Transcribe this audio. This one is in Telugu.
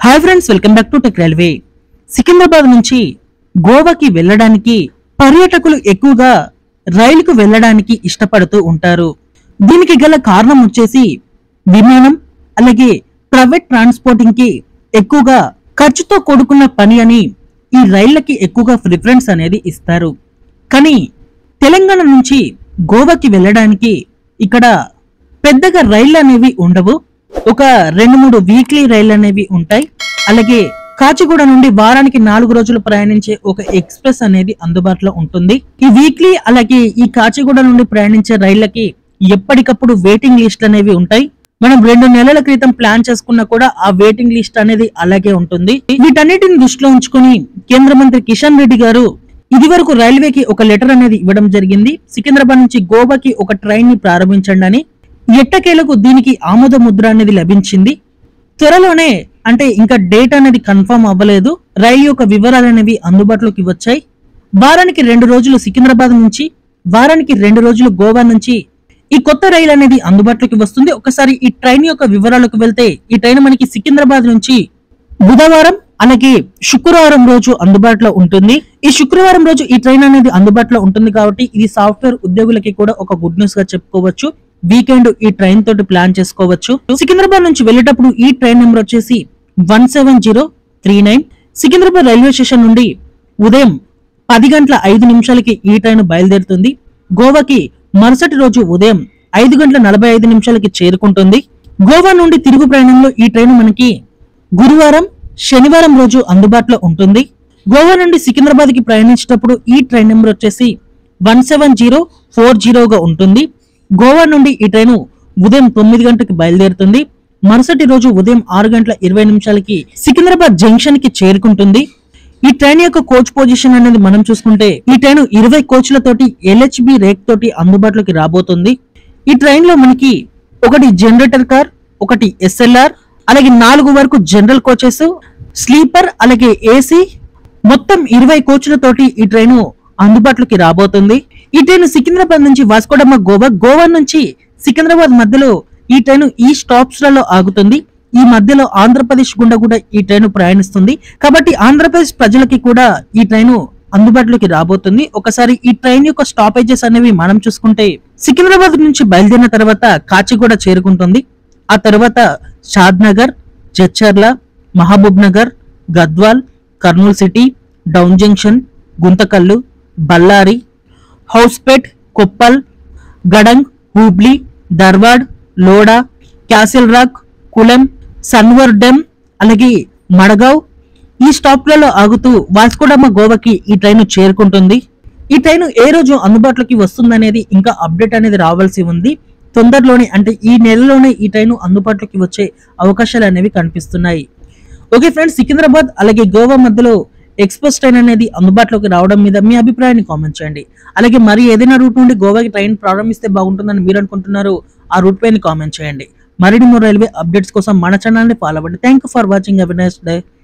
hi friends welcome back to tech railway Secunderabad నుంచి గోవాకి వెళ్ళడానికి పర్యాటకులు ఎక్కువగా రైలుకు వెళ్ళడానికి ఇష్టపడుతూ ఉంటారు దీనికి గల కారణం వచ్చేసి విమానం అలాగే ప్రైవేట్ ట్రాన్స్పోర్టింగ్ కి ఎక్కువగా ఖర్చుతో కూడుకున్న పని అని ఈ రైళ్లకి ఎక్కువగా ప్రిఫరెన్స్ అనేది ఇస్తారు కానీ తెలంగాణ నుంచి గోవాకి వెళ్ళడానికి ఇక్కడ పెద్దగా రైళ్లు అనేవి ఉండవు ఒక రెండు మూడు వీక్లీ రైళ్లు అనేవి ఉంటాయి అలాగే కాచిగూడ నుండి వారానికి నాలుగు రోజులు ప్రయాణించే ఒక ఎక్స్ప్రెస్ అనేది అందుబాటులో ఉంటుంది ఈ వీక్లీ అలాగే ఈ కాచిగూడ నుండి ప్రయాణించే రైళ్లకి ఎప్పటికప్పుడు వెయిటింగ్ లిస్ట్ అనేవి ఉంటాయి మనం రెండు నెలల క్రితం ప్లాన్ చేసుకున్నా కూడా ఆ వెయిటింగ్ లిస్ట్ అనేది అలాగే ఉంటుంది వీటన్నిటిని దృష్టిలో ఉంచుకొని కేంద్ర మంత్రి కిషన్ రెడ్డి గారు ఇది వరకు రైల్వేకి ఒక లెటర్ అనేది ఇవ్వడం జరిగింది సికింద్రాబాద్ నుంచి గోవాకి ఒక ట్రైన్ ని ప్రారంభించండి అని ఎట్టకేలకు దీనికి ఆమోద ముద్ర అనేది లభించింది త్వరలోనే అంటే ఇంకా డేట్ అనేది కన్ఫర్మ్ అవ్వలేదు రైలు యొక్క వివరాలు అనేవి అందుబాటులోకి వచ్చాయి వారానికి రెండు రోజులు సికింద్రాబాద్ నుంచి వారానికి రెండు రోజులు గోవా నుంచి ఈ కొత్త రైలు అనేది అందుబాటులోకి వస్తుంది ఒకసారి ఈ ట్రైన్ యొక్క వివరాలకు వెళ్తే ఈ ట్రైన్ మనకి సికింద్రాబాద్ నుంచి బుధవారం అలాగే శుక్రవారం రోజు అందుబాటులో ఉంటుంది ఈ శుక్రవారం రోజు ఈ ట్రైన్ అనేది అందుబాటులో ఉంటుంది కాబట్టి ఇది సాఫ్ట్వేర్ ఉద్యోగులకి కూడా ఒక గుడ్ న్యూస్ గా చెప్పుకోవచ్చు వీకెండ్ ఈ ట్రైన్ తోటి ప్లాన్ చేసుకోవచ్చు సికింద్రాబాద్ నుంచి వెళ్ళేటప్పుడు ఈ ట్రైన్ నెంబర్ వచ్చేసి one seven zero three nine Secunderabad railway station నుండి ఉదయం పది గంటల ఐదు నిమిషాలకి ఈ ట్రైన్ బయలుదేరుతుంది గోవాకి మరుసటి రోజు ఉదయం ఐదు గంటల నలభై ఐదు నిమిషాలకి చేరుకుంటుంది గోవా నుండి తిరుగు ప్రయాణంలో ఈ ట్రైన్ మనకి గురువారం శనివారం రోజు అందుబాటులో ఉంటుంది గోవా నుండి సికింద్రాబాద్ కి ప్రయాణించేటప్పుడు ఈ ట్రైన్ నెంబర్ వచ్చేసి వన్ సెవెన్ జీరో ఫోర్ జీరోగా ఉంటుంది గోవా నుండి ఈ ట్రైన్ ఉదయం తొమ్మిది గంటలకు బయలుదేరుతుంది మరుసటి రోజు ఉదయం ఆరు గంటల ఇరవై నిమిషాలకి సికింద్రాబాద్ జంక్షన్ కి చేరుకుంటుంది ఈ ట్రైన్ యొక్క కోచ్ పొజిషన్ అనేది మనం చూసుకుంటే ఈ ట్రైన్ ఇరవై కోచ్లతోటి ఎల్హెచ్బి రేక్ తోటి అందుబాటులోకి రాబోతుంది ఈ ట్రైన్ లో మనకి ఒకటి జనరేటర్ కార్ ఒకటి ఎస్ఎల్ఆర్ అలాగే నాలుగు వరకు జనరల్ కోచెస్ స్లీపర్ అలాగే ఏసీ మొత్తం ఇరవై కోచ్లతోటి ఈ ట్రైన్ అందుబాటులోకి రాబోతుంది ఈ ట్రైన్ సికింద్రాబాద్ నుంచి వాస్కోడమ్మ గోవా గోవా నుంచి సికింద్రాబాద్ మధ్యలో ఈ ట్రైన్ ఈ స్టాప్స్ లలో ఆగుతుంది ఈ మధ్యలో ఆంధ్రప్రదేశ్ గుండా కూడా ఈ ట్రైన్ ప్రయాణిస్తుంది కాబట్టి ఆంధ్రప్రదేశ్ ప్రజలకి కూడా ఈ ట్రైన్ అందుబాటులోకి రాబోతుంది ఒకసారి ఈ ట్రైన్ యొక్క స్టాపేజెస్ అనేవి మనం చూసుకుంటే సికింద్రాబాద్ నుంచి బయలుదేరిన తర్వాత కాచిగూడ చేరుకుంటుంది ఆ తర్వాత Shad Nagar Jadcherla Mahbub Nagar Gadwal Kurnool city Dhone junction Guntakal Ballari Hospet Koppal Gadag Hubli Dharwad Londa Castle Rock Kulem Sanvordem అలాగే మడగావ్ ఈ స్టాప్లలో ఆగుతూ వాస్కోడమ్మ గోవాకి ఈ ట్రైన్ చేరుకుంటుంది ఈ ట్రైన్ ఏ రోజు అందుబాటులోకి వస్తుందనేది ఇంకా అప్డేట్ అనేది రావాల్సి ఉంది తొందరలోనే అంటే ఈ నెలలోనే ఈ ట్రైన్ అందుబాటులోకి వచ్చే అవకాశాలు అనేవి కనిపిస్తున్నాయి ఓకే ఫ్రెండ్స్ సికింద్రాబాద్ అలాగే గోవా మధ్యలో ఎక్స్ప్రెస్ ట్రైన్ అనేది అందుబాటులోకి రావడం మీద మీ అభిప్రాయాన్ని కామెంట్ చేయండి అలాగే మరి ఏదైనా రూట్ నుండి గోవాకి ట్రైన్ ప్రారంభిస్తే బాగుంటుందని మీరు అనుకుంటున్నారు ఆ రూట్ పైన కామెంట్ చేయండి మరిన్ని more రైల్వే అప్డేట్స్ కోసం మన ఛానల్ని ఫాలో అవ్వండి thank you for watching have a nice day